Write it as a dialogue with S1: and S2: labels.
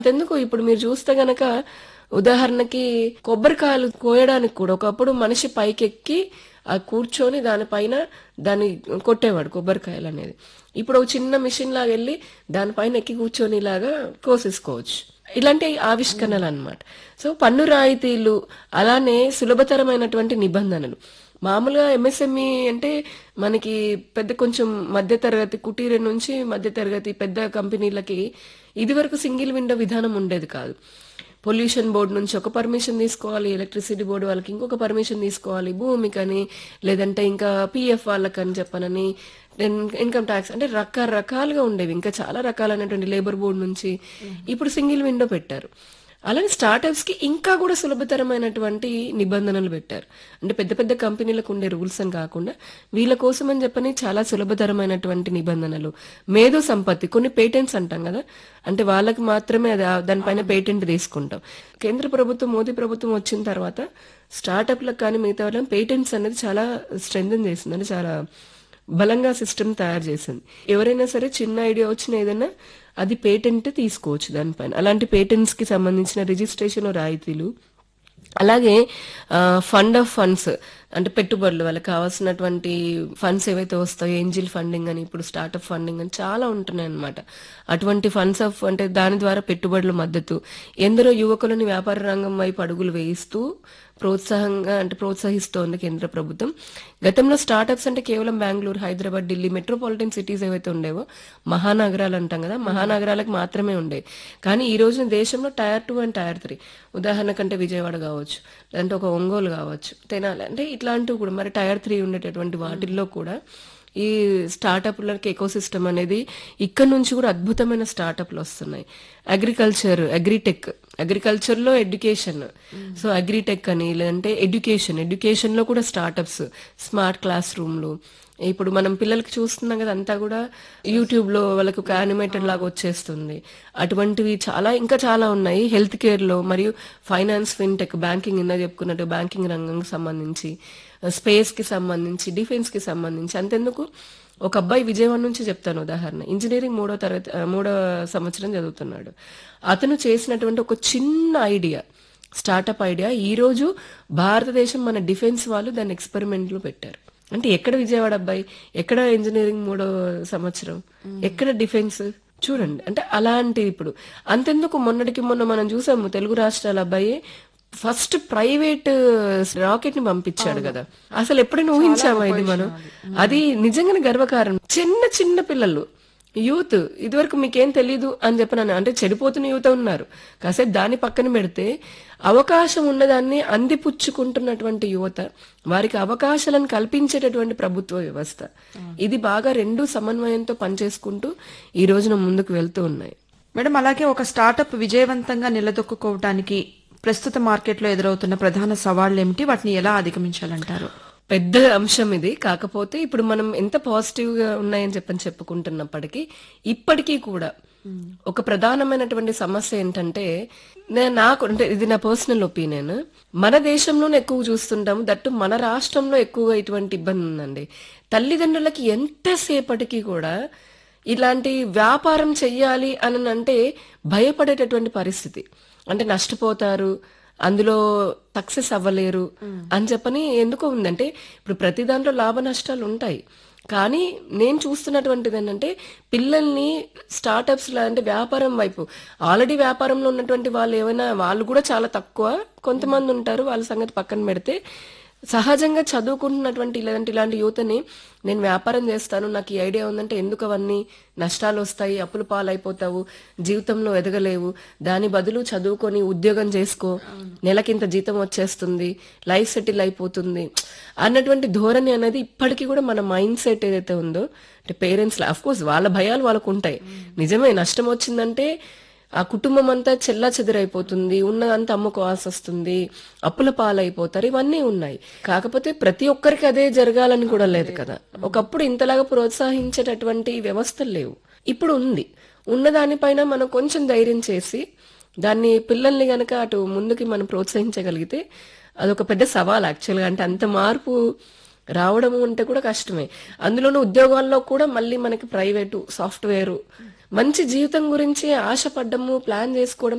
S1: అంతెందుకు ఇప్పుడు మీరు చూస్తే గనక ఉదాహరణకి కొబ్బరికాయలు కోయడానికి కూడా ఒకప్పుడు మనిషి పైకెక్కి ఆ కూర్చొని దానిపైన దాన్ని కొట్టేవాడు కొబ్బరికాయలు అనేది ఇప్పుడు ఒక చిన్న మిషన్ లాగా వెళ్ళి దానిపైన ఎక్కి కూర్చొని ఇలాగా కోసేసుకోవచ్చు ఇలాంటి ఆవిష్కరణలు అన్నమాట సో పన్ను రాయితీలు అలానే సులభతరమైనటువంటి నిబంధనలు మామూలుగా ఎంఎస్ఎంఈ అంటే మనకి పెద్ద కొంచెం మధ్య తరగతి కుటీర నుంచి మధ్య తరగతి పెద్ద కంపెనీలకి ఇదివరకు సింగిల్ విండో విధానం ఉండేది కాదు పొల్యూషన్ బోర్డు నుంచి ఒక పర్మిషన్ తీసుకోవాలి ఎలక్ట్రిసిటీ బోర్డు వాళ్ళకి ఇంకొక పర్మిషన్ తీసుకోవాలి భూమికని లేదంటే ఇంకా పిఎఫ్ వాళ్ళకని చెప్పనని ఇన్కమ్ ట్యాక్స్ అంటే రకరకాలుగా ఉండేవి ఇంకా చాలా రకాలైనటువంటి లేబర్ బోర్డు నుంచి ఇప్పుడు సింగిల్ విండో పెట్టారు అలానే స్టార్టప్స్ కి ఇంకా కూడా సులభతరమైనటువంటి నిబంధనలు పెట్టారు అంటే పెద్ద పెద్ద కంపెనీలకు ఉండే రూల్స్ అని కాకుండా వీళ్ళ కోసం అని చెప్పని చాలా సులభతరమైనటువంటి నిబంధనలు మేధో సంపత్తి కొన్ని పేటెంట్స్ అంటాం కదా అంటే వాళ్ళకి మాత్రమే అది ఆ- దానిపైన పేటెంట్ తీసుకుంటాం కేంద్ర ప్రభుత్వం మోదీ ప్రభుత్వం వచ్చిన తర్వాత స్టార్టప్లకు కానీ మిగతా వాళ్ళని పేటెంట్స్ అనేది చాలా స్ట్రెంగ్ చేసింది అంటే చాలా బలంగా సిస్టమ్ తయారు చేసింది ఎవరైనా సరే చిన్న ఐడియా వచ్చిన ఏదైనా అది పేటెంట్ తీసుకోవచ్చు దానిపైన అలాంటి పేటెంట్స్ కి సంబంధించిన రిజిస్ట్రేషన్ రాయితీలు అలాగే ఫండ్ ఆఫ్ ఫండ్స్ అంటే పెట్టుబడులు వాళ్ళకి కావాల్సినటువంటి ఫండ్స్ ఏవైతే వస్తాయో ఏంజిల్ ఫండింగ్ అని ఇప్పుడు స్టార్ట్అప్ ఫండింగ్ అని చాలా ఉంటున్నాయి అన్నమాట అటువంటి ఫండ్స్ ఆఫ్ అంటే దాని ద్వారా పెట్టుబడుల మద్దతు ఎందరో యువకులని వ్యాపార రంగం వైపు అడుగులు వేయిస్తూ ప్రోత్సాహంగా అంటే ప్రోత్సహిస్తోంది కేంద్ర ప్రభుత్వం గతంలో స్టార్టప్స్ అంటే కేవలం బెంగళూరు హైదరాబాద్ ఢిల్లీ మెట్రోపాలిటన్ సిటీస్ ఏవైతే ఉండేవో మహానగరాలు అంటాం కదా మహానగరాలకు మాత్రమే ఉండేవి కానీ ఈ రోజున దేశంలో tier two and tier three ఉదాహరణకంటే విజయవాడ కావచ్చు లేదంటే ఒక ఒంగోలు కావచ్చు తెనాలి అంటే ఇట్లాంటివి కూడా మరి టైర్ త్రీ ఉండేటటువంటి వాటిల్లో కూడా ఈ స్టార్టప్లకి ఎకో సిస్టమ్ అనేది ఇక్కడ నుంచి కూడా అద్భుతమైన స్టార్టప్లు వస్తున్నాయి అగ్రికల్చర్ అగ్రిటెక్ అగ్రికల్చర్ లో ఎడ్యుకేషన్ సో అగ్రిటెక్ అని లేదంటే ఎడ్యుకేషన్ ఎడ్యుకేషన్ లో కూడా స్టార్టప్స్ స్మార్ట్ క్లాస్ రూమ్లు ఇప్పుడు మనం పిల్లలకి చూస్తున్నాం కదా అంతా కూడా యూట్యూబ్ లో వాళ్ళకి ఒక యానిమేటెడ్ లాగా వచ్చేస్తుంది అటువంటివి చాలా ఇంకా చాలా ఉన్నాయి హెల్త్ కేర్ లో మరియు ఫైనాన్స్ ఫిన్టెక్ బ్యాంకింగ్ ఇందా చెప్పుకున్నట్టు బ్యాంకింగ్ రంగంకి సంబంధించి స్పేస్ కి సంబంధించి డిఫెన్స్ కి సంబంధించి అంతెందుకు ఒక అబ్బాయి విజయవాడ నుంచి చెప్తాను ఉదాహరణ ఇంజనీరింగ్ మూడో తరగతి ఆ, మూడో సంవత్సరం చదువుతున్నాడు అతను చేసినటువంటి ఒక చిన్న ఐడియా స్టార్టప్ ఐడియా ఈ రోజు భారతదేశం మన డిఫెన్స్ వాళ్ళు దాన్ని ఎక్స్పెరిమెంట్ లో పెట్టారు అంటే ఎక్కడ విజయవాడ అబ్బాయి ఎక్కడ ఇంజనీరింగ్ మూడో సంవత్సరం ఎక్కడ డిఫెన్స్ చూడండి అంటే అలాంటి ఇప్పుడు అంతెందుకు మొన్నటికి మొన్న మనం చూసాము తెలుగు రాష్ట్రాల అబ్బాయి ఫస్ట్ ప్రైవేట్ రాకెట్ ని పంపించాడు కదా అసలు ఎప్పుడైనా ఊహించామా ఇది మనం అది నిజంగానే గర్వకారణం చిన్న చిన్న పిల్లలు యూత్ ఇదివరకు మీకేం తెలీదు అని చెప్పినాను అంటే చెడిపోతున్న యూత్ ఉన్నారు కాసేపు దాన్ని పక్కన పెడితే అవకాశం ఉన్నదాన్ని అందిపుచ్చుకుంటున్నటువంటి యువత వారికి అవకాశాలను కల్పించేటటువంటి ప్రభుత్వ వ్యవస్థ ఇది బాగా రెండు సమన్వయంతో పనిచేసుకుంటూ ఈ రోజున ముందుకు వెళ్తూ ఉన్నాయి
S2: మేడం అలాగే ఒక స్టార్టప్ విజయవంతంగా నిలదొక్కుకోవడానికి ప్రస్తుత మార్కెట్లో ఎదురవుతున్న ప్రధాన సవాళ్లు ఏమిటి వాటిని ఎలా అధిగమించాలంటారు
S1: పెద్ద అంశం ఇది కాకపోతే ఇప్పుడు మనం ఎంత పాజిటివ్ గా ఉన్నాయని చెప్పని చెప్పుకుంటున్నప్పటికీ ఇప్పటికీ కూడా ఒక ప్రధానమైనటువంటి సమస్య ఏంటంటే నే- నాకు అంటే ఇది నా పర్సనల్ ఒపీనియన్ మన దేశంలోనే ఎక్కువ చూస్తుంటాము దట్టు మన రాష్ట్రంలో ఎక్కువగా ఇటువంటి ఇబ్బంది ఉందండి తల్లిదండ్రులకి ఎంతసేపటికి కూడా ఇలాంటి వ్యాపారం చెయ్యాలి అని అంటే భయపడేటటువంటి పరిస్థితి అంటే నష్టపోతారు అందులో సక్సెస్ అవ్వలేరు అని చెప్పని ఎందుకో ఉందంటే ఇప్పుడు ప్రతి దాంట్లో లాభ నష్టాలు ఉంటాయి కానీ నేను చూస్తున్నటువంటిది ఏంటంటే పిల్లల్ని స్టార్టప్స్ అంటే వ్యాపారం వైపు ఆల్రెడీ వ్యాపారంలో ఉన్నటువంటి వాళ్ళు ఏమైనా వాళ్ళు కూడా చాలా తక్కువ కొంతమంది ఉంటారు వాళ్ళ సంగతి పక్కన పెడితే సహజంగా చదువుకుంటున్నటువంటి లేదంటే ఇలాంటి యువతని నేను వ్యాపారం చేస్తాను నాకు ఈ ఐడియా ఉందంటే ఎందుకు అవన్నీ నష్టాలు వస్తాయి అప్పులు పాలైపోతావు జీవితంలో ఎదగలేవు దాని బదులు చదువుకొని ఉద్యోగం చేసుకో నెలకింత జీతం వచ్చేస్తుంది లైఫ్ సెటిల్ అయిపోతుంది అన్నటువంటి ధోరణి అనేది ఇప్పటికీ కూడా మన మైండ్ సెట్ ఏదైతే ఉందో అంటే పేరెంట్స్ అఫ్ కోర్స్ వాళ్ళ భయాలు వాళ్ళకు ఉంటాయి నిజమే నష్టం వచ్చిందంటే ఆ కుటుంబం అంతా చెల్లా చెదిరైపోతుంది ఉన్నదంతా అమ్ముకోవాల్సి వస్తుంది అప్పుల పాలైపోతారు ఇవన్నీ ఉన్నాయి కాకపోతే ప్రతి ఒక్కరికి అదే జరగాలని కూడా లేదు కదా ఒకప్పుడు ఇంతలాగా ప్రోత్సహించేటటువంటి వ్యవస్థలు లేవు ఇప్పుడు ఉంది ఉన్న దానిపైన మనం కొంచెం ధైర్యం చేసి దాన్ని పిల్లల్ని గనక అటు ముందుకి మనం ప్రోత్సహించగలిగితే అదొక పెద్ద సవాల్ యాక్చువల్గా అంటే అంత మార్పు రావడం అంటే కూడా కష్టమే అందులోనూ ఉద్యోగాల్లో కూడా మళ్ళీ మనకి ప్రైవేటు సాఫ్ట్వేర్ మంచి జీవితం గురించి ఆశపడ్డము ప్లాన్ చేసుకోవడం